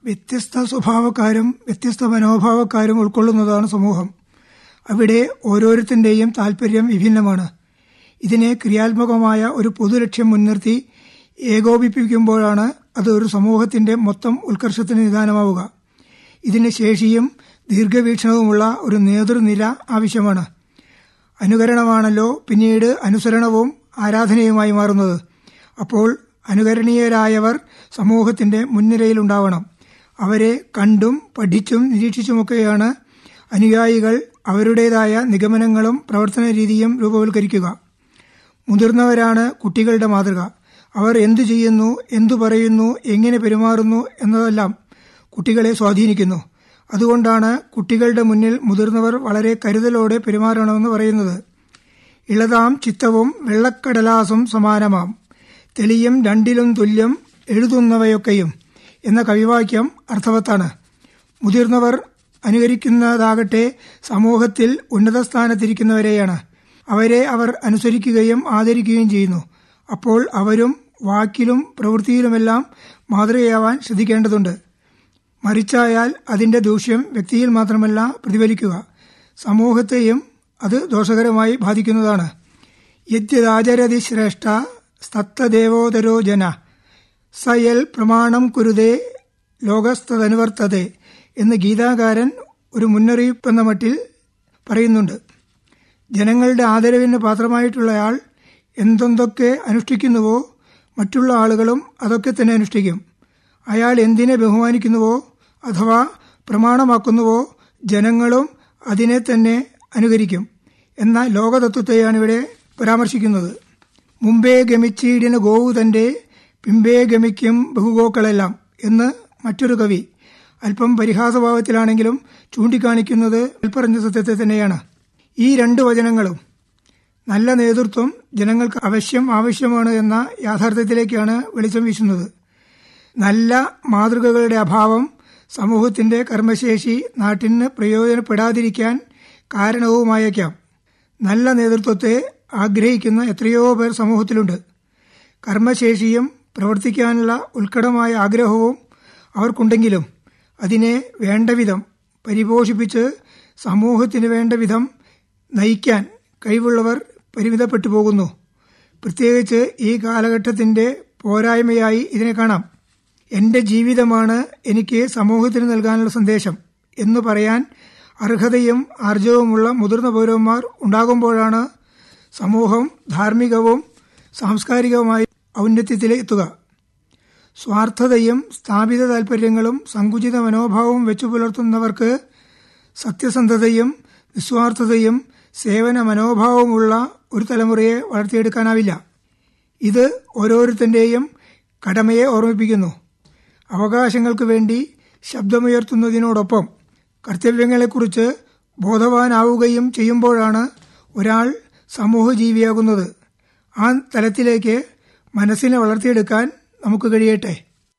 വ്യത്യസ്ത സ്വഭാവക്കാരും വ്യത്യസ്ത മനോഭാവക്കാരും ഉൾക്കൊള്ളുന്നതാണ് സമൂഹം അവിടെ ഓരോരുത്തന്റെയും താൽപര്യം വിഭിന്നമാണ് ഇതിനെ ക്രിയാത്മകമായ ഒരു പൊതുലക്ഷ്യം മുൻനിർത്തി ഏകോപിപ്പിക്കുമ്പോഴാണ് അത് ഒരു സമൂഹത്തിന്റെ മൊത്തം ഉത്കർഷത്തിന് നിദാനമാവുക ഇതിന് ശേഷിയും ദീർഘവീക്ഷണവുമുള്ള ഒരു നേതൃനിര ആവശ്യമാണ് അനുകരണമാണല്ലോ പിന്നീട് അനുസരണവും ആരാധനയുമായി മാറുന്നത് അപ്പോൾ അനുകരണീയരായവർ സമൂഹത്തിന്റെ മുൻനിരയിലുണ്ടാവണം അവരെ കണ്ടും പഠിച്ചും നിരീക്ഷിച്ചുമൊക്കെയാണ് അനുയായികൾ അവരുടേതായ നിഗമനങ്ങളും പ്രവർത്തന രീതിയും രൂപവൽക്കരിക്കുക മുതിർന്നവരാണ് കുട്ടികളുടെ മാതൃക അവർ എന്തു ചെയ്യുന്നു എന്തു പറയുന്നു എങ്ങനെ പെരുമാറുന്നു എന്നതെല്ലാം കുട്ടികളെ സ്വാധീനിക്കുന്നു അതുകൊണ്ടാണ് കുട്ടികളുടെ മുന്നിൽ മുതിർന്നവർ വളരെ കരുതലോടെ പെരുമാറണമെന്ന് പറയുന്നത് ഇളതാം ചിത്തവും വെള്ളക്കടലാസും സമാനമാം തെളിയും രണ്ടിലും തുല്യം എഴുതുന്നവയൊക്കെയും എന്ന കവിവാക്യം അർത്ഥവത്താണ് മുതിർന്നവർ അനുകരിക്കുന്നതാകട്ടെ സമൂഹത്തിൽ ഉന്നത സ്ഥാനത്തിരിക്കുന്നവരെയാണ് അവരെ അവർ അനുസരിക്കുകയും ആദരിക്കുകയും ചെയ്യുന്നു അപ്പോൾ അവരും വാക്കിലും പ്രവൃത്തിയിലുമെല്ലാം മാതൃകയാവാൻ ശ്രദ്ധിക്കേണ്ടതുണ്ട് മറിച്ചായാൽ അതിന്റെ ദൂഷ്യം വ്യക്തിയിൽ മാത്രമല്ല പ്രതിഫലിക്കുക സമൂഹത്തെയും അത് ദോഷകരമായി ബാധിക്കുന്നതാണ് യദ്യദാചരതി ശ്രേഷ്ഠ സ്തത്തദേവോദരോ ജന സയൽ പ്രമാണം കുരുതേ ലോകസ്തനുവർത്തതെ എന്ന് ഗീതാകാരൻ ഒരു മുന്നറിയിപ്പെന്ന മട്ടിൽ പറയുന്നുണ്ട് ജനങ്ങളുടെ ആദരവിന് പാത്രമായിട്ടുള്ളയാൾ എന്തെന്തൊക്കെ അനുഷ്ഠിക്കുന്നുവോ മറ്റുള്ള ആളുകളും അതൊക്കെ തന്നെ അനുഷ്ഠിക്കും അയാൾ എന്തിനെ ബഹുമാനിക്കുന്നുവോ അഥവാ പ്രമാണമാക്കുന്നുവോ ജനങ്ങളും അതിനെ തന്നെ അനുകരിക്കും എന്ന ലോകതത്വത്തെയാണ് ഇവിടെ പരാമർശിക്കുന്നത് മുമ്പേ ഗമിച്ചീടിന് ഗോവു തന്റെ പിമ്പേ ഗമിക്കും ബഹുഗോക്കളെല്ലാം എന്ന് മറ്റൊരു കവി അല്പം പരിഹാസഭാവത്തിലാണെങ്കിലും ചൂണ്ടിക്കാണിക്കുന്നത് പറഞ്ഞ സത്യത്തെ തന്നെയാണ് ഈ രണ്ട് വചനങ്ങളും നല്ല നേതൃത്വം ജനങ്ങൾക്ക് അവശ്യം ആവശ്യമാണ് എന്ന യാഥാർത്ഥ്യത്തിലേക്കാണ് വെളിച്ചം വീശുന്നത് നല്ല മാതൃകകളുടെ അഭാവം സമൂഹത്തിന്റെ കർമ്മശേഷി നാട്ടിന് പ്രയോജനപ്പെടാതിരിക്കാൻ കാരണവുമായേക്കാം നല്ല നേതൃത്വത്തെ ആഗ്രഹിക്കുന്ന എത്രയോ പേർ സമൂഹത്തിലുണ്ട് കർമ്മശേഷിയും പ്രവർത്തിക്കാനുള്ള ഉത്കടമായ ആഗ്രഹവും അവർക്കുണ്ടെങ്കിലും അതിനെ വേണ്ട വിധം പരിപോഷിപ്പിച്ച് സമൂഹത്തിന് വേണ്ട വിധം നയിക്കാൻ കഴിവുള്ളവർ പരിമിതപ്പെട്ടു പോകുന്നു പ്രത്യേകിച്ച് ഈ കാലഘട്ടത്തിന്റെ പോരായ്മയായി ഇതിനെ കാണാം എന്റെ ജീവിതമാണ് എനിക്ക് സമൂഹത്തിന് നൽകാനുള്ള സന്ദേശം എന്ന് പറയാൻ അർഹതയും ആർജവുമുള്ള മുതിർന്ന പൗരന്മാർ ഉണ്ടാകുമ്പോഴാണ് സമൂഹം ധാർമ്മികവും സാംസ്കാരികവുമായി ഔന്നത്യത്തിലെത്തുക സ്വാർത്ഥതയും സ്ഥാപിത താൽപര്യങ്ങളും സങ്കുചിത മനോഭാവവും വെച്ചു പുലർത്തുന്നവർക്ക് സത്യസന്ധതയും നിസ്വാർത്ഥതയും സേവന മനോഭാവമുള്ള ഒരു തലമുറയെ വളർത്തിയെടുക്കാനാവില്ല ഇത് ഓരോരുത്തന്റെയും കടമയെ ഓർമ്മിപ്പിക്കുന്നു അവകാശങ്ങൾക്ക് വേണ്ടി ശബ്ദമുയർത്തുന്നതിനോടൊപ്പം കർത്തവ്യങ്ങളെക്കുറിച്ച് ബോധവാനാവുകയും ചെയ്യുമ്പോഴാണ് ഒരാൾ സമൂഹജീവിയാകുന്നത് ആ തലത്തിലേക്ക് മനസ്സിനെ വളർത്തിയെടുക്കാൻ നമുക്ക് കഴിയട്ടെ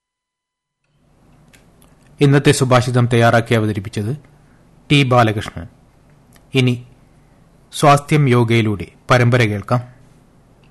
ഇന്നത്തെ സുഭാഷിതം തയ്യാറാക്കി അവതരിപ്പിച്ചത് ടി ബാലകൃഷ്ണൻ ഇനി സ്വാസ്ഥ്യം യോഗയിലൂടെ പരമ്പര കേൾക്കാം